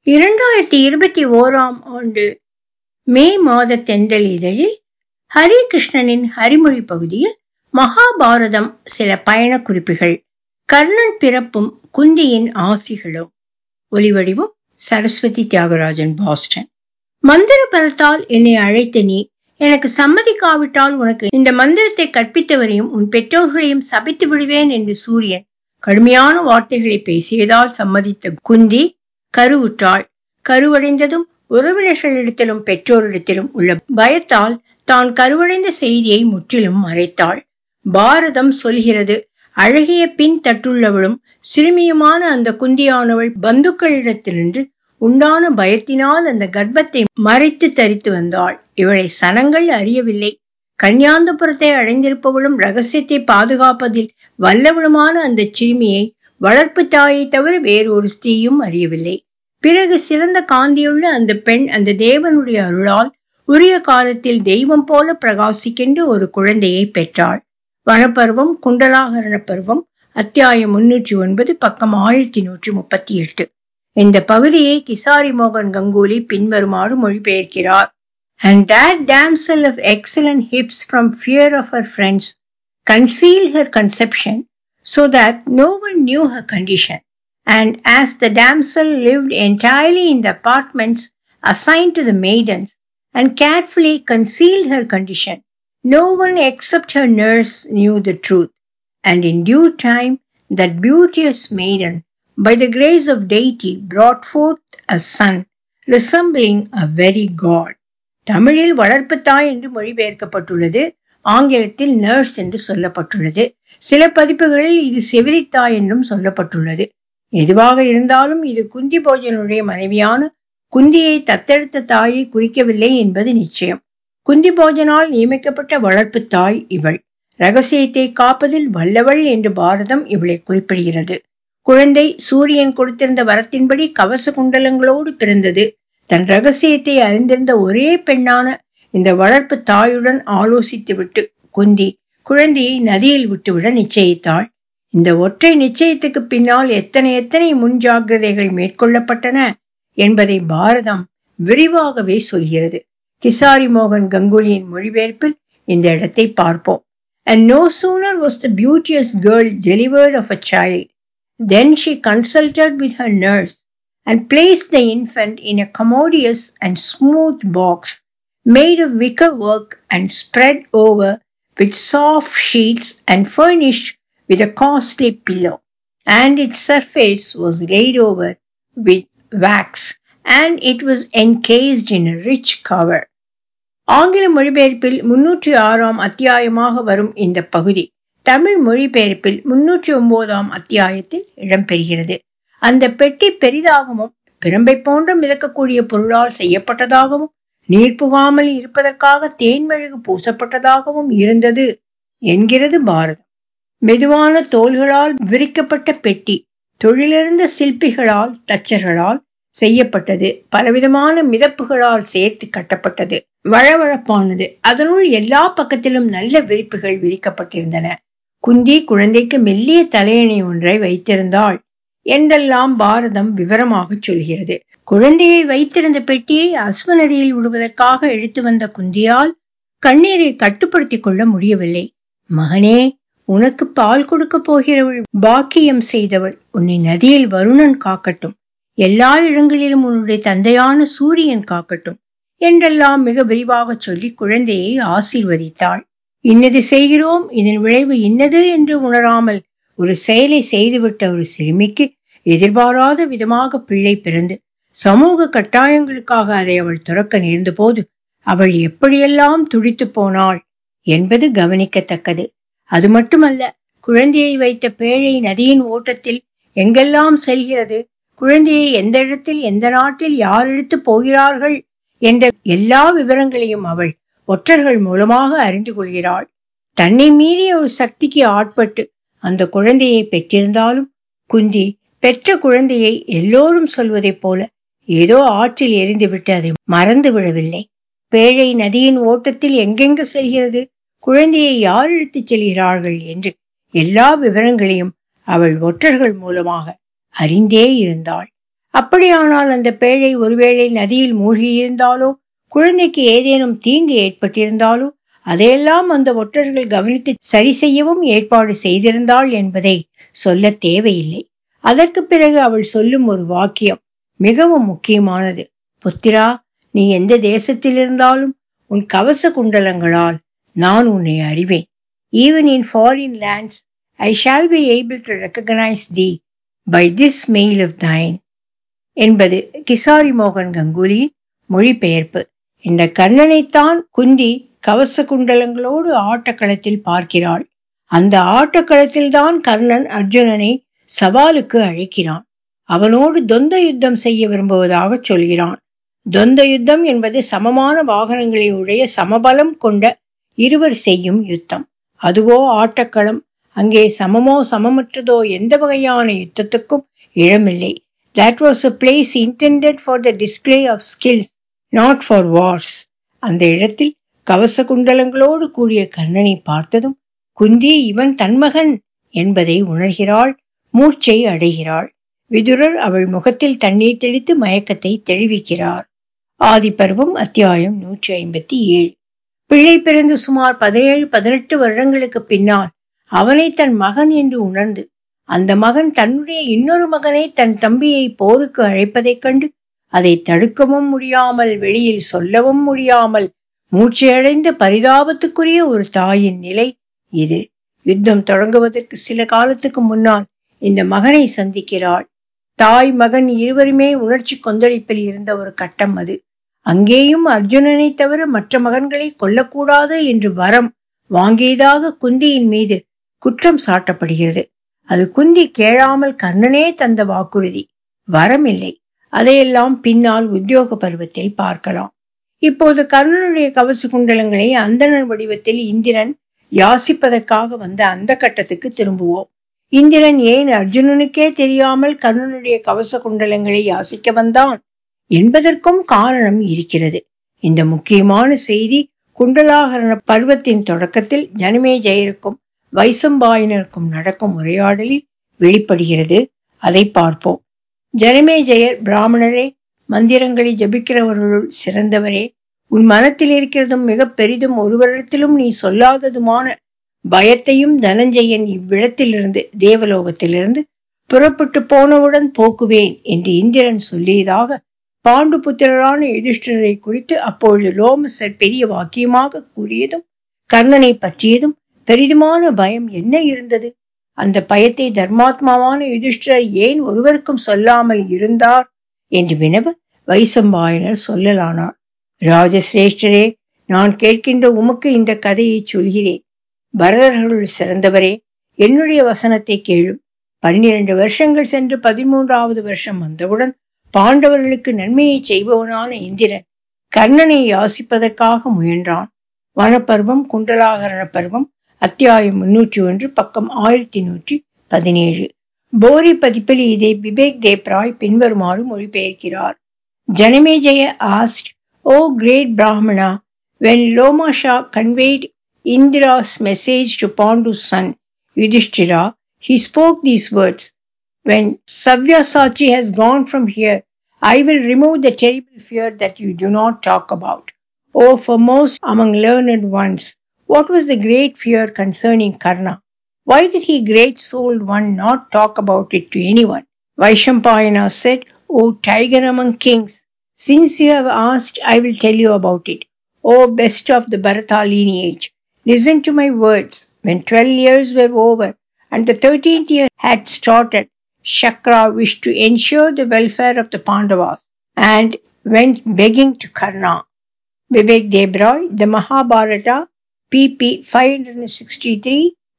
இரண்டாயிரத்தி இருபத்தி ஓராம் ஆண்டு மே மாத தென்றல் இதழில் ஹரி கிருஷ்ணனின் ஹரிமொழி பகுதியில் மகாபாரதம் சில பயண குறிப்புகள் கர்ணன் பிறப்பும் குந்தியின் ஆசிகளும் ஒலிவடிவும் சரஸ்வதி தியாகராஜன் பாஸ்டன் மந்திர பலத்தால் என்னை அழைத்த நீ எனக்கு சம்மதிக்காவிட்டால் உனக்கு இந்த மந்திரத்தை கற்பித்தவரையும் உன் பெற்றோர்களையும் சபித்து விடுவேன் என்று சூரியன் கடுமையான வார்த்தைகளை பேசியதால் சம்மதித்த குந்தி கருவுற்றாள் கருவடைந்ததும் உறவினர்களிடத்திலும் பெற்றோரிடத்திலும் உள்ள பயத்தால் தான் கருவடைந்த செய்தியை முற்றிலும் மறைத்தாள் பாரதம் சொல்கிறது அழகிய பின் தட்டுள்ளவளும் சிறுமியுமான அந்த குந்தியானவள் பந்துக்களிடத்திலிருந்து உண்டான பயத்தினால் அந்த கர்ப்பத்தை மறைத்து தரித்து வந்தாள் இவளை சனங்கள் அறியவில்லை கன்னியாந்தபுரத்தை அடைந்திருப்பவளும் ரகசியத்தை பாதுகாப்பதில் வல்லவளுமான அந்த சிறுமியை வளர்ப்பு தாயை தவிர வேறொரு ஸ்திரீயும் அறியவில்லை பிறகு சிறந்த காந்தியுள்ள அந்த பெண் அந்த தேவனுடைய அருளால் உரிய காலத்தில் தெய்வம் போல பிரகாசிக்கின்ற ஒரு குழந்தையை பெற்றாள் வனப்பருவம் குண்டலாகரண பருவம் அத்தியாயம் முன்னூற்றி ஒன்பது பக்கம் ஆயிரத்தி நூற்றி முப்பத்தி எட்டு இந்த பகுதியை கிசாரி மோகன் கங்குலி பின்வருமாறு மொழிபெயர்க்கிறார் And that damsel of excellent hips from fear of her friends concealed her conception so that no one knew her condition. And as the damsel lived entirely in the apartments assigned to the maidens and carefully concealed her condition, no one except her nurse knew the truth. And in due time, that beauteous maiden, by the grace of deity, brought forth a son, resembling a very god. தமிழில் வளர்ப்பு தாய் என்று மொழிபெயர்க்கப்பட்டுள்ளது ஆங்கிலத்தில் nurse என்று சொல்லப்பட்டுள்ளது சில பதிப்புகளில் இது செவிலித்தாய் என்றும் சொல்லப்பட்டுள்ளது எதுவாக இருந்தாலும் இது குந்தி போஜனுடைய மனைவியான குந்தியை தத்தெடுத்த தாயை குறிக்கவில்லை என்பது நிச்சயம் குந்தி போஜனால் நியமிக்கப்பட்ட வளர்ப்பு தாய் இவள் ரகசியத்தை காப்பதில் வல்லவள் என்று பாரதம் இவளை குறிப்பிடுகிறது குழந்தை சூரியன் கொடுத்திருந்த வரத்தின்படி கவச குண்டலங்களோடு பிறந்தது தன் ரகசியத்தை அறிந்திருந்த ஒரே பெண்ணான இந்த வளர்ப்பு தாயுடன் ஆலோசித்துவிட்டு குந்தி குழந்தையை நதியில் விட்டுவிட நிச்சயித்தாள் இந்த ஒற்றை நிச்சயத்துக்கு பின்னால் எத்தனை எத்தனை முன் ஜாகிரதைகள் மேற்கொள்ளப்பட்டன என்பதை பாரதம் விரிவாகவே சொல்கிறது கிசாரி மோகன் கங்குலியின் மொழிபெயர்ப்பில் இந்த இடத்தை பார்ப்போம் And no sooner was the beauteous girl delivered of a child than she consulted with her nurse and placed the infant in a commodious and smooth box made of wicker work and spread over with soft sheets and furnished with a costly pillow, and its surface was laid over with wax, and it was encased in a rich cover. ஆங்கில மொழிபெயர்ப்பில் முன்னூற்றி ஆறாம் அத்தியாயமாக வரும் இந்த பகுதி தமிழ் மொழிபெயர்ப்பில் முன்னூற்றி ஒன்பதாம் அத்தியாயத்தில் இடம்பெறுகிறது அந்த பெட்டி பெரிதாகவும் பிரம்பை போன்ற மிதக்கக்கூடிய பொருளால் செய்யப்பட்டதாகவும் நீர் புகாமல் இருப்பதற்காக தேன்மெழுகு பூசப்பட்டதாகவும் இருந்தது என்கிறது பாரதம் மெதுவான தோள்களால் விரிக்கப்பட்ட பெட்டி தொழிலிருந்த சிற்பிகளால் தச்சர்களால் செய்யப்பட்டது பலவிதமான மிதப்புகளால் சேர்த்து கட்டப்பட்டது வழவழப்பானது அதனுள் எல்லா பக்கத்திலும் நல்ல விரிப்புகள் விரிக்கப்பட்டிருந்தன குந்தி குழந்தைக்கு மெல்லிய தலையணை ஒன்றை வைத்திருந்தாள் என்றெல்லாம் பாரதம் விவரமாக சொல்கிறது குழந்தையை வைத்திருந்த பெட்டியை அஸ்வ நதியில் விடுவதற்காக இழுத்து வந்த குந்தியால் கண்ணீரை கட்டுப்படுத்திக் கொள்ள முடியவில்லை மகனே உனக்கு பால் கொடுக்க போகிறவள் பாக்கியம் செய்தவள் உன்னை நதியில் வருணன் காக்கட்டும் எல்லா இடங்களிலும் உன்னுடைய தந்தையான சூரியன் காக்கட்டும் என்றெல்லாம் மிக விரிவாக சொல்லி குழந்தையை ஆசீர்வதித்தாள் இன்னது செய்கிறோம் இதன் விளைவு இன்னது என்று உணராமல் ஒரு செயலை செய்துவிட்ட ஒரு சிறுமிக்கு எதிர்பாராத விதமாக பிள்ளை பிறந்து சமூக கட்டாயங்களுக்காக அதை அவள் துறக்க நேர்ந்த போது அவள் எப்படியெல்லாம் துடித்து போனாள் என்பது கவனிக்கத்தக்கது அது மட்டுமல்ல குழந்தையை வைத்த பேழை நதியின் ஓட்டத்தில் எங்கெல்லாம் செல்கிறது குழந்தையை எந்த இடத்தில் எந்த நாட்டில் யார் எடுத்து போகிறார்கள் என்ற எல்லா விவரங்களையும் அவள் ஒற்றர்கள் மூலமாக அறிந்து கொள்கிறாள் தன்னை மீறிய ஒரு சக்திக்கு ஆட்பட்டு அந்த குழந்தையை பெற்றிருந்தாலும் குந்தி பெற்ற குழந்தையை எல்லோரும் சொல்வதைப் போல ஏதோ ஆற்றில் எரிந்துவிட்டு அதை மறந்து விடவில்லை பேழை நதியின் ஓட்டத்தில் எங்கெங்கு செல்கிறது குழந்தையை யார் இழுத்துச் செல்கிறார்கள் என்று எல்லா விவரங்களையும் அவள் ஒற்றர்கள் மூலமாக அறிந்தே இருந்தாள் அப்படியானால் அந்த பேழை ஒருவேளை நதியில் மூழ்கியிருந்தாலோ குழந்தைக்கு ஏதேனும் தீங்கு ஏற்பட்டிருந்தாலோ அதையெல்லாம் அந்த ஒற்றர்கள் கவனித்து சரி செய்யவும் ஏற்பாடு செய்திருந்தாள் என்பதை சொல்ல தேவையில்லை அதற்கு பிறகு அவள் சொல்லும் ஒரு வாக்கியம் மிகவும் முக்கியமானது புத்திரா நீ எந்த தேசத்தில் இருந்தாலும் உன் கவச குண்டலங்களால் நான் உன்னை அறிவேன் even in foreign lands I shall be able to recognise thee by this mail of thine என்பது கிசாரி மோகன் கங்குலியின் மொழிபெயர்ப்பு இந்த கர்ணனைத்தான் குந்தி கவச குண்டலங்களோடு ஆட்டக்களத்தில் பார்க்கிறாள் அந்த ஆட்டக்களத்தில் தான் கர்ணன் அர்ஜுனனை சவாலுக்கு அழைக்கிறான் அவனோடு தொந்த யுத்தம் செய்ய விரும்புவதாக சொல்கிறான் தொந்த யுத்தம் என்பது சமமான வாகனங்களை உடைய சமபலம் கொண்ட இருவர் செய்யும் யுத்தம் அதுவோ ஆட்டக்களம் அங்கே சமமோ சமமற்றதோ எந்த வகையான யுத்தத்துக்கும் இடமில்லை that was a place intended for the display of skills not for wars அந்த இடத்தில் கவச குண்டலங்களோடு கூடிய கர்ணனை பார்த்ததும் குந்தி இவன் தன்மகன் என்பதை உணர்கிறாள் மூர்ச்சை அடைகிறாள் விதுரர் அவள் முகத்தில் தண்ணீர் தெளித்து மயக்கத்தை தெளிவிக்கிறார் ஆதிப்பருவம் அத்தியாயம் நூற்றி ஐம்பத்தி ஏழு பிள்ளை பிறந்து சுமார் பதினேழு பதினெட்டு வருடங்களுக்கு பின்னால் அவனை தன் மகன் என்று உணர்ந்து அந்த மகன் தன்னுடைய இன்னொரு மகனை தன் தம்பியை போருக்கு அழைப்பதைக் கண்டு அதை தடுக்கவும் முடியாமல் வெளியில் சொல்லவும் முடியாமல் மூச்சையடைந்த பரிதாபத்துக்குரிய ஒரு தாயின் நிலை இது யுத்தம் தொடங்குவதற்கு சில காலத்துக்கு முன்னால் இந்த மகனை சந்திக்கிறாள் தாய் மகன் இருவருமே உணர்ச்சி கொந்தளிப்பில் இருந்த ஒரு கட்டம் அது அங்கேயும் அர்ஜுனனை தவிர மற்ற மகன்களை கொல்லக்கூடாது என்று வரம் வாங்கியதாக குந்தியின் மீது குற்றம் சாட்டப்படுகிறது அது குந்தி கேளாமல் கர்ணனே தந்த வாக்குறுதி வரம் இல்லை அதையெல்லாம் பின்னால் உத்தியோக பருவத்தில் பார்க்கலாம் இப்போது கர்ணனுடைய கவச குண்டலங்களை அந்தணன் வடிவத்தில் இந்திரன் யாசிப்பதற்காக வந்த அந்த கட்டத்துக்கு திரும்புவோம் இந்திரன் ஏன் அர்ஜுனனுக்கே தெரியாமல் கர்ணனுடைய கவச குண்டலங்களை யாசிக்க வந்தான் என்பதற்கும் காரணம் இருக்கிறது இந்த முக்கியமான செய்தி குண்டலாகரண பருவத்தின் தொடக்கத்தில் ஜனமே ஜெயருக்கும் வைசம்பாயினருக்கும் நடக்கும் உரையாடலில் வெளிப்படுகிறது அதை பார்ப்போம் ஜனமே ஜெயர் பிராமணரே மந்திரங்களை ஜபிக்கிறவர்களுள் சிறந்தவரே உன் மனத்தில் இருக்கிறதும் மிக பெரிதும் ஒருவரிடத்திலும் நீ சொல்லாததுமான பயத்தையும் தனஞ்சயன் இவ்விடத்திலிருந்து தேவலோகத்திலிருந்து புறப்பட்டு போனவுடன் போக்குவேன் என்று இந்திரன் சொல்லியதாக பாண்டு புத்திரரான யுதிஷ்டரை குறித்து அப்பொழுது லோமசர் பெரிய வாக்கியமாக கூறியதும் கர்ணனை பற்றியதும் பெரிதுமான பயம் என்ன இருந்தது அந்த பயத்தை தர்மாத்மாவான யுதிஷ்டர் ஏன் ஒருவருக்கும் சொல்லாமல் இருந்தார் என்று வினவ வைசம்பாயனர் சொல்லலானார் ராஜசிரேஷ்டரே நான் கேட்கின்ற உமக்கு இந்த கதையை சொல்கிறேன் பரதர்களுள் சிறந்தவரே என்னுடைய வசனத்தை கேளும் பன்னிரண்டு வருஷங்கள் சென்று பதிமூன்றாவது வருஷம் வந்தவுடன் பாண்டவர்களுக்கு நன்மையை செய்பவனான இந்திரன் கர்ணனை யாசிப்பதற்காக முயன்றான் வனப்பருவம் குண்டலாகரண பருவம் அத்தியாயம் முன்னூற்றி ஒன்று பக்கம் ஆயிரத்தி நூற்றி பதினேழு போரி பதிப்பில் இதை விவேக் தேப்ராய் பின்வருமாறு மொழிபெயர்க்கிறார் Janamejaya asked O great brahmana when Lomasha conveyed Indira's message to Pandu's son Yudhishthira, he spoke these words When Savyasachi has gone from here, I will remove the terrible fear that you do not talk about. O foremost among learned ones, what was the great fear concerning Karna? Why did he, great souled one, not talk about it to anyone? Vaishampayana said, O tiger among kings, since you have asked, I will tell you about it. O best of the Bharata lineage, listen to my words. When twelve years were over and the thirteenth year had started, Shakra wished to ensure the welfare of the Pandavas and went begging to Karna. Vivek Debroy, The Mahabharata, pp 563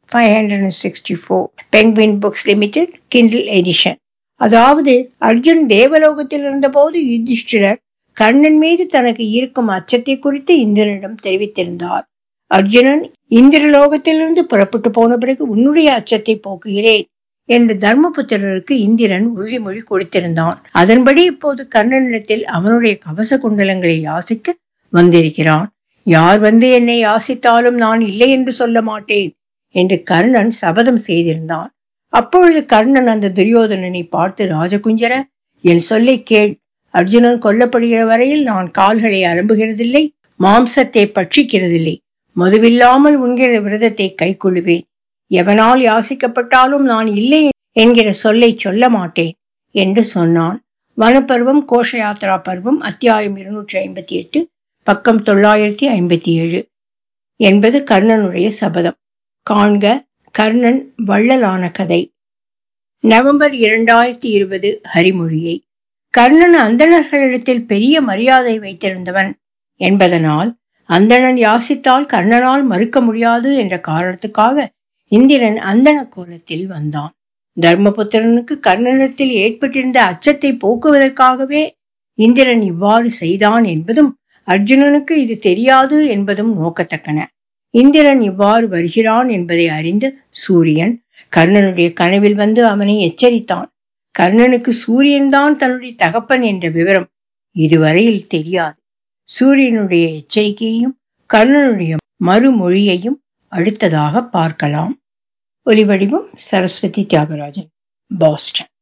564. Penguin Books Limited, Kindle Edition. அதாவது அர்ஜுன் தேவலோகத்தில் இருந்தபோது யுதிஷ்டிரர் கர்ணன் மீது தனக்கு இருக்கும் அச்சத்தை குறித்து இந்திரனிடம் தெரிவித்திருந்தார் அர்ஜுனன் இந்திரலோகத்திலிருந்து புறப்பட்டு போன பிறகு உன்னுடைய அச்சத்தை போக்குகிறேன் என்று தர்மபுத்திரருக்கு இந்திரன் உறுதிமொழி கொடுத்திருந்தான் அதன்படி இப்போது கர்ணனிடத்தில் அவனுடைய கவச குண்டலங்களை யாசிக்க வந்திருக்கிறான் யார் வந்து என்னை யாசித்தாலும் நான் இல்லை என்று சொல்ல மாட்டேன் என்று கர்ணன் சபதம் செய்திருந்தான் அப்பொழுது கர்ணன் அந்த துரியோதனனை பார்த்து ராஜகுஞ்சர என் சொல்லை கேள் அர்ஜுனன் கொல்லப்படுகிற வரையில் நான் கால்களை அலம்புகிறதில்லை மாம்சத்தை பட்சிக்கிறதில்லை மதுவில்லாமல் உண்கிற விரதத்தை கைக்கொள்ளுவேன் எவனால் யாசிக்கப்பட்டாலும் நான் இல்லை என்கிற சொல்லை சொல்ல மாட்டேன் என்று சொன்னான் வனப்பருவம் கோஷ யாத்ரா பருவம் அத்தியாயம் இருநூற்றி ஐம்பத்தி எட்டு பக்கம் தொள்ளாயிரத்தி ஐம்பத்தி ஏழு என்பது கர்ணனுடைய சபதம் காண்க கர்ணன் வள்ளலான கதை நவம்பர் இரண்டாயிரத்தி இருபது ஹரிமொழியை கர்ணன் அந்தணர்களிடத்தில் பெரிய மரியாதை வைத்திருந்தவன் என்பதனால் அந்தணன் யாசித்தால் கர்ணனால் மறுக்க முடியாது என்ற காரணத்துக்காக இந்திரன் அந்தண கோலத்தில் வந்தான் தர்மபுத்திரனுக்கு கர்ணனிடத்தில் ஏற்பட்டிருந்த அச்சத்தை போக்குவதற்காகவே இந்திரன் இவ்வாறு செய்தான் என்பதும் அர்ஜுனனுக்கு இது தெரியாது என்பதும் நோக்கத்தக்கன இந்திரன் இவ்வாறு வருகிறான் என்பதை அறிந்த சூரியன் கர்ணனுடைய கனவில் வந்து அவனை எச்சரித்தான் கர்ணனுக்கு சூரியன்தான் தன்னுடைய தகப்பன் என்ற விவரம் இதுவரையில் தெரியாது சூரியனுடைய எச்சரிக்கையையும் கர்ணனுடைய மறுமொழியையும் அடுத்ததாக பார்க்கலாம் ஒலிவடிவம் சரஸ்வதி தியாகராஜன் பாஸ்டன்